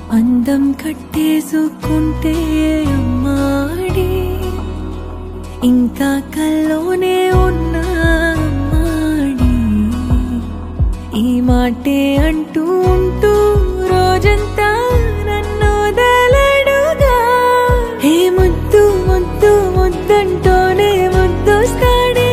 అందం కట్టేసుకుంటే అమ్మాడి ఇంకా కల్లోనే ఉన్నా అమ్మాడి ఈ మాటే అంటూ ఉంటూ రోజంతా నన్ను వదలడుగా హే ముద్దు ముద్దు ముద్దంటూనే ముద్దొస్తాడే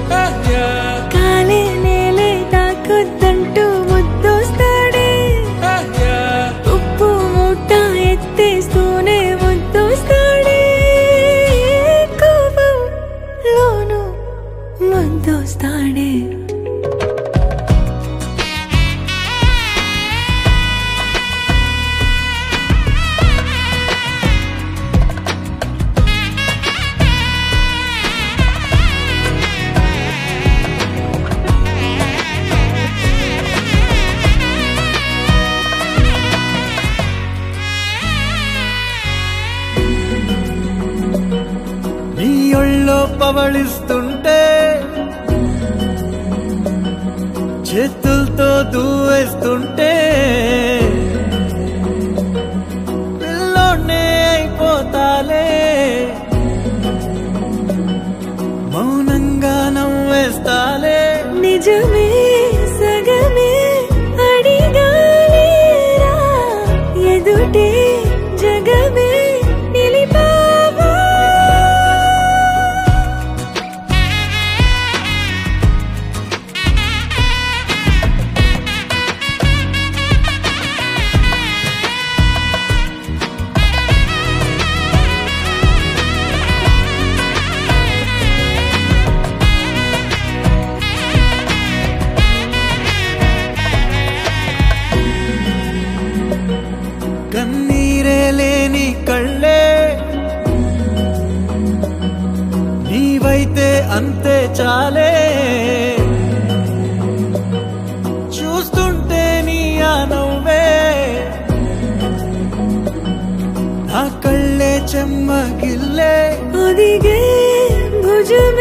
కాలే నేలే తాకొద్దంటూ ముద్దొస్తాడే ఉప్పు మూట ఎత్తేస్తూనే ముద్దొస్తాడే కోపంలోను ముద్దొస్తాడే నీ ఒళ్ళో పవళిస్తుంటే చేతులతో దూవేస్తుంటే పిల్లోనే అయిపోతాలే మౌనంగా నవ్వేస్తాలే నిజమే సగమే అడిగాలేరా ఎదుటే జగమే నిలిపావా కన్నీరే లేని కళ్ళే నీవైతే అంతే చాలే చూస్తుంటే నీ ఆ నవ్వే నా కళ్ళే చెమ్మగిల్లే ఒదిగే భుజమే